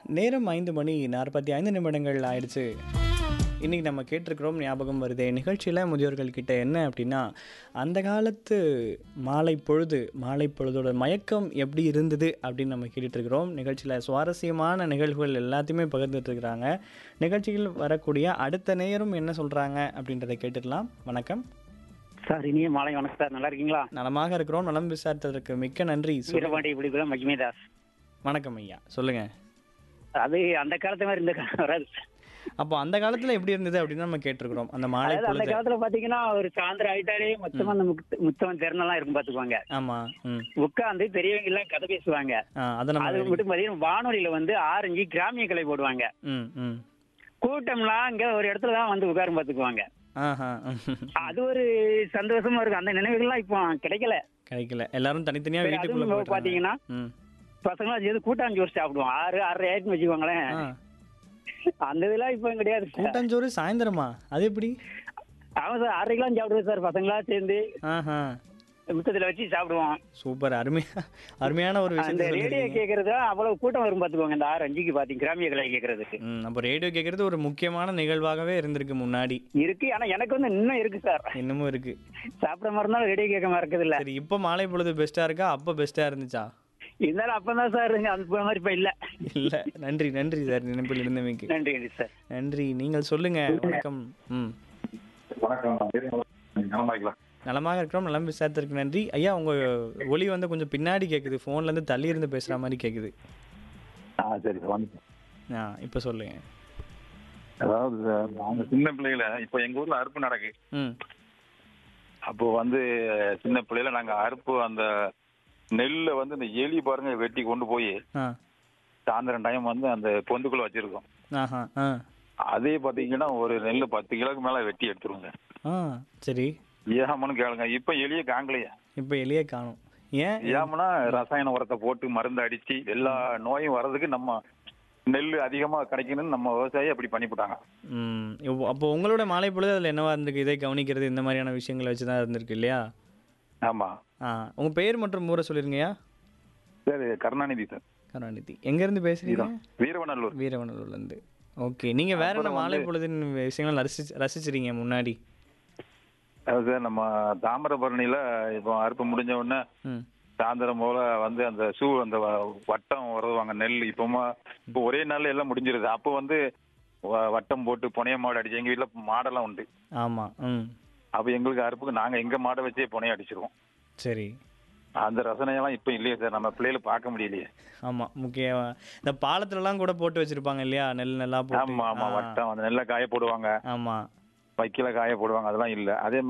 நேரம் ஐந்து மணி நாற்பத்தி ஐந்து நிமிடங்கள் ஆயிடுச்சு இன்றைக்கி நம்ம கேட்டிருக்கிறோம் ஞாபகம் வருதே நிகழ்ச்சியில் முதியோர்கள் கிட்ட என்ன அப்படின்னா அந்த காலத்து மாலை பொழுது மாலை பொழுதோட மயக்கம் எப்படி இருந்தது அப்படின்னு நம்ம கேட்டுட்டு இருக்கிறோம் நிகழ்ச்சியில் சுவாரஸ்யமான நிகழ்வுகள் எல்லாத்தையுமே பகிர்ந்துட்டு இருக்கிறாங்க நிகழ்ச்சியில் வரக்கூடிய அடுத்த நேரம் என்ன சொல்கிறாங்க அப்படின்றத கேட்டுடலாம் வணக்கம் சார் இனிய மாலை வணக்கம் சார் நல்லா இருக்கீங்களா நலமாக இருக்கிறோம் நலம் விசாரித்ததற்கு மிக்க நன்றி சொல்லு- வீரபாண்டி இப்படி மகிமேதாஸ் வணக்கம் ஐயா சொல்லுங்க அது அந்த காலத்து மாதிரி இந்த காலம் வராது சார். அப்போ அந்த காலத்துல எப்படி இருந்தது அப்படின்னு நம்ம கேட்டிருக்கிறோம் அந்த மாலை அதாவது அந்த பொழுது காலத்துல பாத்தீங்கன்னா ஒரு சாயந்தரம் ஆயிட்டாலே மொத்தமா அந்த முத்த- முத்தம் திறனெல்லாம் இருக்கும் பாத்துக்குவாங்க ஆமா ம் உட்காந்து பெரியவங்க எல்லாம் கதை பேசுவாங்க ஆ அதை நம்ம அது மட்டும் பாத்தீங்கன்னா வானொலியில வந்து ஆரஞ்சு கிராமிய கலை போடுவாங்க ம் ம் கூட்டம்லாம் அங்க ஒரு இடத்துல தான் வந்து உட்காரும் பாத்துக்குவாங்க ஆஹா அது ஒரு சந்தோஷமா இருக்கும் அந்த நினைவுகள்லாம் இப்போ கிடைக்கல கிடைக்கல எல்லாரும் தனித்தனியா சரி, வீட்டுக்குள்ள அதுவும் போயிட்டாங்க. பாத்தீங்கன்னா ம் பசங்களாம் சேர்ந்து கூட்டாஞ்சோறு சாப்பிடுவோம் ஆறு ஆறரை ஆயிரத்துன்னு வச்சுக்கோங்களேன் ஆ அந்த இதெல்லாம் இப்போ கிடையாது சார். கூட்டஞ்சோறு சாயந்தரமா அது எப்படி ஆமா சார் ஆறரைக்கெல்லாம் சாப்பிடுவோம் சார் பசங்களா சேர்ந்து ஆஹா முத்தத்துல வச்சு சாப்பிடுவோம் சூப்பர் அருமையா அருமையான ஒரு அந்த விஷயத்தை ரேடியோ சொல்லிருக்கீங்க கேக்குறது அவ்வளவு கூட்டம் வரும் பாத்துக்கோங்க இந்த ஆறு அஞ்சுக்கு பாத்தீங்க கிராமிய கலை கேக்குறதுக்கு ம் அப்போ ரேடியோ கேட்கறது ஒரு முக்கியமான நிகழ்வாகவே இருந்திருக்கு முன்னாடி இருக்கு ஆனா எனக்கு வந்து இன்னும் இருக்கு சார் இன்னமும் இருக்கு சாப்பிட மாதிரி இருந்தாலும் ரேடியோ கேட்க மறக்கிறது இல்ல சரி இப்போ மாலை பொழுது பெஸ்டா இருக்கா அப்போ பெஸ்டா இருந்துச்சா இருந்தாலும் அப்பதான் சார் அந்த மாதிரி இப்ப இல்ல இல்ல நன்றி நன்றி சார் நினைப்பில் இருந்தமைக்கு நன்றி நன்றி சார் நன்றி நீங்கள் சொல்லுங்க வணக்கம் ம் வணக்கம் நான் பேர் நலமாய்க்கலாம் நலமாக இருக்கிறோம் நலம் விசாரத்திற்கு நன்றி ஐயா உங்க ஒலி வந்து கொஞ்சம் பின்னாடி கேக்குது போன்ல இருந்து தள்ளி இருந்து பேசுற மாதிரி கேக்குது ஆ சரி சார் வந்து ஆ இப்போ சொல்லுங்க அதாவது சார் நாங்க சின்ன பிள்ளைகள இப்போ எங்க ஊர்ல அறுப்பு நடக்கு ம் அப்போ வந்து சின்ன பிள்ளையில நாங்க அறுப்பு அந்த நெல்லை வந்து இந்த எலி பாருங்க வெட்டி கொண்டு போய் ஆ சாயந்தரம் டைம் வந்து அந்த பொந்துக்குள்ள வச்சிருக்கோம் ஆஹா ஆ அதே பாத்தீங்கன்னா ஒரு நெல் பத்து கிலோக்கு மேல வெட்டி எடுத்துருங்க ஆ சரி ஏமனு கேளுங்க இப்ப எலிய காங்கலையா இப்போ எலியே காணும் ஏன் ஏமனா ரசாயன உரத்தை போட்டு மருந்து அடிச்சு எல்லா நோயும் வர்றதுக்கு நம்ம நெல் அதிகமா கிடைக்கணும்னு நம்ம விவசாயி அப்படி பண்ணிவிட்டாங்க ம் இப்போ- அப்போ உங்களோட மாலை பொழுது அதில் என்னவா இருந்திருக்கு இதை கவனிக்கிறது இந்த மாதிரியான விஷயங்களை வச்சு தான் இருந்திருக்கு இல்லையா ஆமா ஆ உங்க பேர் மற்றும் ஊரை சொல்லிருங்கய்யா சரி கருணாநிதி சார் கருணாநிதி எங்கேருந்து பேசுறீங்க வீரவநல்லூர் வீரவனூர்லேருந்து ஓகே நீங்க வேற என்ன அப்புறம் மாலை வந்து- பொழுதின் விஷயங்கள் ரசிச்சு ரசிச்சிருங்க முன்னாடி அதாவது சார் நம்ம தாமிரபரணியில இப்போ அறுப்பு முடிஞ்ச உடனே ம் சாயந்தரம் போல வந்து அந்த ஷூ அந்த வ- வட்டம் வருவாங்க நெல் இப்போமா இப்போ ஒரே நாள்ல எல்லாம் முடிஞ்சிருது அப்போ வந்து வ- வட்டம் போட்டு புனைய மாடு அடிச்சு எங்க வீட்டுல மாடெல்லாம் உண்டு ஆமா ம் அப்போ எங்களுக்கு அறுப்புக்கு நாங்க எங்க மாடை வச்சே புனைய அடிச்சிருவோம் சரி அந்த ரசனையெல்லாம் இப்போ இல்லையே சார் நம்ம பிள்ளைகளை பார்க்க முடியலையே ஆமா முக்கிய இந்த பாலத்துலலாம் கூட போட்டு வச்சிருப்பாங்க இல்லையா நெல் நல்லா போட்டு ஆமா ஆமா ஆ, வட்டம் அந்த நெல்லை காய போடுவாங்க ஆமா வைக்கல காய போடுவாங்க அதெல்லாம் இல்ல அதே